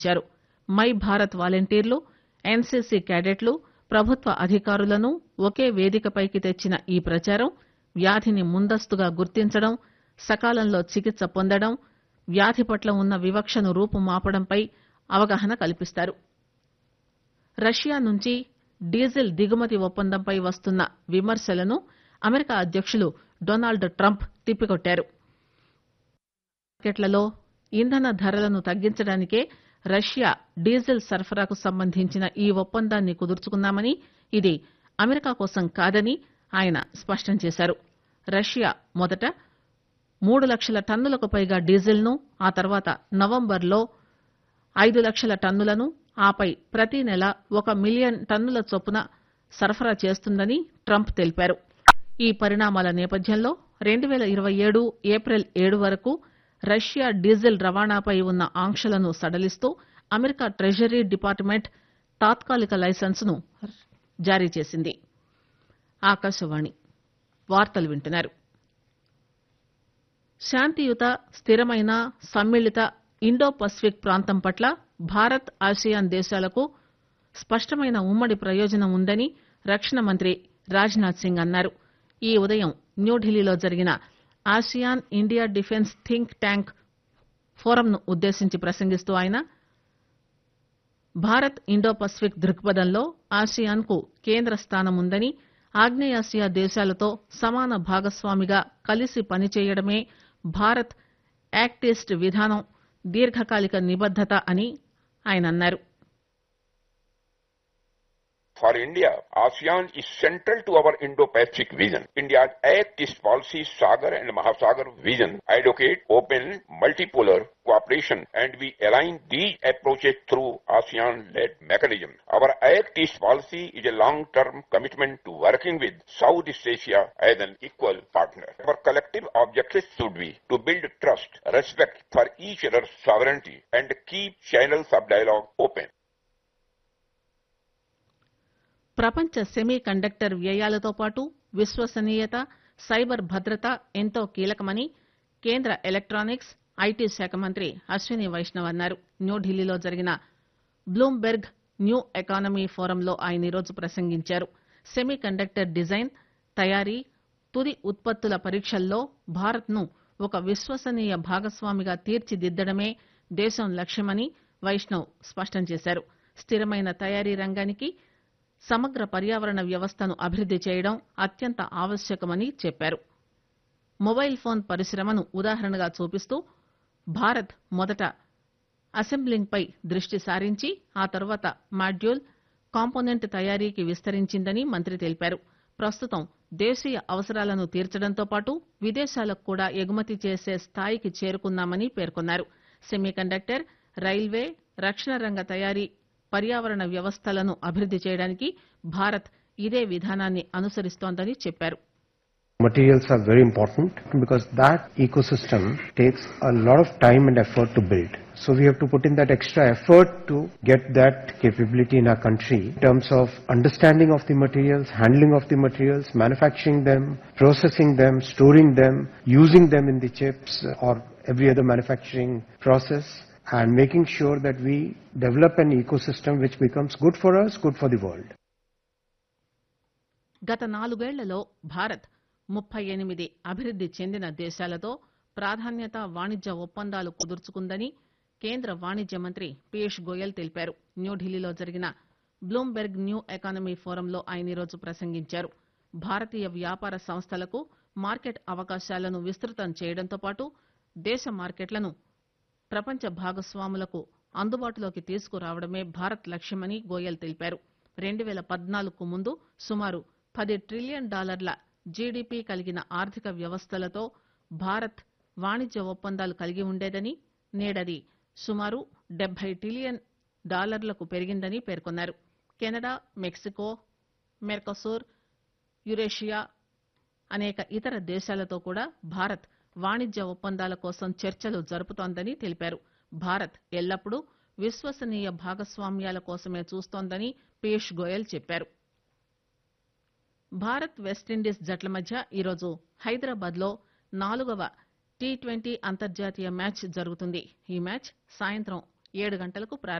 ఇచ్చారు మై భారత్ వాలంటీర్లు ఎన్సీసీ క్యాడెట్లు ప్రభుత్వ అధికారులను ఒకే వేదికపైకి తెచ్చిన ఈ ప్రచారం వ్యాధిని ముందస్తుగా గుర్తించడం సకాలంలో చికిత్స పొందడం వ్యాధి పట్ల ఉన్న వివక్షను రూపుమాపడంపై అవగాహన కల్పిస్తారు రష్యా నుంచి డీజిల్ దిగుమతి ఒప్పందంపై వస్తున్న విమర్శలను అమెరికా అధ్యకులు డొనాల్డ్ ట్రంప్ తిప్పికొట్టారు మార్కెట్లలో ఇంధన ధరలను తగ్గించడానికే రష్యా డీజిల్ సరఫరాకు సంబంధించిన ఈ ఒప్పందాన్ని కుదుర్చుకున్నామని ఇది అమెరికా కోసం కాదని ఆయన స్పష్టం చేశారు రష్యా మొదట మూడు లక్షల టన్నులకు పైగా డీజిల్ ను ఆ తర్వాత నవంబర్లో ఐదు లక్షల టన్నులను ఆపై ప్రతి నెల ఒక మిలియన్ టన్నుల చొప్పున సరఫరా చేస్తుందని ట్రంప్ తెలిపారు ఈ పరిణామాల నేపథ్యంలో రెండు పేల ఇరవై ఏడు ఏప్రిల్ ఏడు వరకు రష్యా డీజిల్ రవాణాపై ఉన్న ఆంక్షలను సడలిస్తూ అమెరికా ట్రెజరీ డిపార్ట్మెంట్ తాత్కాలిక లైసెన్సును జారీ చేసింది ఆకాశవాణి వార్తలు వింటున్నారు శాంతియుత స్థిరమైన సమ్మిళిత ఇండో పసిఫిక్ ప్రాంతం పట్ల భారత్ ఆసియాన్ దేశాలకు స్పష్టమైన ఉమ్మడి ప్రయోజనం ఉందని రక్షణ మంత్రి రాజ్నాథ్ సింగ్ అన్నారు ఈ ఉదయం న్యూఢిల్లీలో జరిగిన ASEAN India defence think tank ఫోరంను ఉద్దేశించి ప్రసంగిస్తూ ఆయన భారత్ ఇండో పసిఫిక్ దృక్పథంలో ఆసియాన్ కు కేంద్ర స్థానం ఉందని ఆగ్నేయాసియా దేశాలతో సమాన భాగస్వామిగా కలిసి పనిచేయడమే భారత్ యాక్ట్ ఈస్ట్ విధానం దీర్ఘకాలిక నిబద్దత అని ఆయన అన్నారు For India, ASEAN is central to our Indo-Pacific vision. India's Act East policy, Sagar and Mahasagar vision advocate open multipolar cooperation and we align these approaches through ASEAN-led mechanism. Our Act East policy is a long-term commitment to working with Southeast Asia as an equal partner. Our collective objectives should be to build trust, respect for each other's sovereignty and keep channels of dialogue open. ప్రపంచ semiconductor వ్యయాలతో పాటు విశ్వసనీయత cyber భద్రత ఎంతో కీలకమని కేంద్ర electronics IT శాఖ మంత్రి అశ్విని వైష్ణవ్ అన్నారు న్యూఢిల్లీలో జరిగిన బ్లూంబెర్గ్ న్యూ ఎకానమీ ఫోరంలో ఆయన ఈరోజు ప్రసంగించారు సెమీ కండక్టర్ డిజైన్ తయారీ తుది ఉత్పత్తుల పరీక్షల్లో భారత్ ను ఒక విశ్వసనీయ భాగస్వామిగా తీర్చిదిద్దడమే దేశం లక్ష్యమని వైష్ణవ్ స్పష్టం చేశారు స్థిరమైన తయారీ రంగానికి సమగ్ర పర్యావరణ వ్యవస్థను అభివృద్ది చేయడం అత్యంత ఆవశ్యకమని చెప్పారు మొబైల్ ఫోన్ పరిశ్రమను ఉదాహరణగా చూపిస్తూ భారత్ మొదట అసెంబ్లింగ్ పై దృష్టి సారించి ఆ తర్వాత మాడ్యూల్ కాంపోనెంట్ తయారీకి విస్తరించిందని మంత్రి తెలిపారు ప్రస్తుతం దేశీయ అవసరాలను తీర్చడంతో పాటు విదేశాలకు కూడా ఎగుమతి చేసే స్థాయికి చేరుకున్నామని పేర్కొన్నారు సెమీకండక్టర్ రైల్వే రక్షణ రంగ తయారీ పర్యావరణ వ్యవస్థలను అభివృద్ది చేయడానికి భారత్ ఇదే విధానాన్ని అనుసరిస్తోందని చెప్పారు Materials are very important because that ecosystem takes a lot of time and effort to build. So we have to put in that extra effort to get that capability in our country in terms of understanding of the materials, handling of the materials, manufacturing them, processing them, storing them, using them in the chips or every other manufacturing process and making sure that we develop an ecosystem which becomes good for us, good for the world. గత నాలుగేళ్లలో భారత్ ముప్పై ఎనిమిది అభివృద్ది చెందిన దేశాలతో ప్రాధాన్యత వాణిజ్య ఒప్పందాలు కుదుర్చుకుందని కేంద్ర వాణిజ్య మంత్రి పీయూష్ గోయల్ తెలిపారు న్యూఢిల్లీలో జరిగిన బ్లూంబెర్గ్ న్యూ ఎకానమీ ఫోరంలో ఆయన ఈరోజు ప్రసంగించారు భారతీయ వ్యాపార సంస్థలకు మార్కెట్ అవకాశాలను విస్తృతం చేయడంతో పాటు దేశ మార్కెట్లను ప్రపంచ భాగస్వాములకు అందుబాటులోకి తీసుకురావడమే భారత్ లక్ష్యమని గోయల్ తెలిపారు రెండు పేల పద్నాలుగుకు ముందు సుమారు పది ట్రిలియన్ డాలర్ల జీడీపీ కలిగిన ఆర్థిక వ్యవస్థలతో భారత్ వాణిజ్య ఒప్పందాలు కలిగి ఉండేదని నేడది సుమారు డెబ్బై ట్రిలియన్ డాలర్లకు పెరిగిందని పేర్కొన్నారు కెనడా మెక్సికో మెర్కసూర్ యురేషియా అనేక ఇతర దేశాలతో కూడా భారత్ వాణిజ్య ఒప్పందాల కోసం చర్చలు జరుపుతోందని తెలిపారు భారత్ ఎల్లప్పుడూ విశ్వసనీయ భాగస్వామ్యాల కోసమే చూస్తోందని పీయూష్ గోయల్ చెప్పారు భారత్ వెస్టిండీస్ జట్ల మధ్య ఈరోజు హైదరాబాద్ లో నాలుగవ టీ ట్వంటీ అంతర్జాతీయ మ్యాచ్ జరుగుతుంది ఈ మ్యాచ్ సాయంత్రం ఏడు గంటలకు ప్రారంభం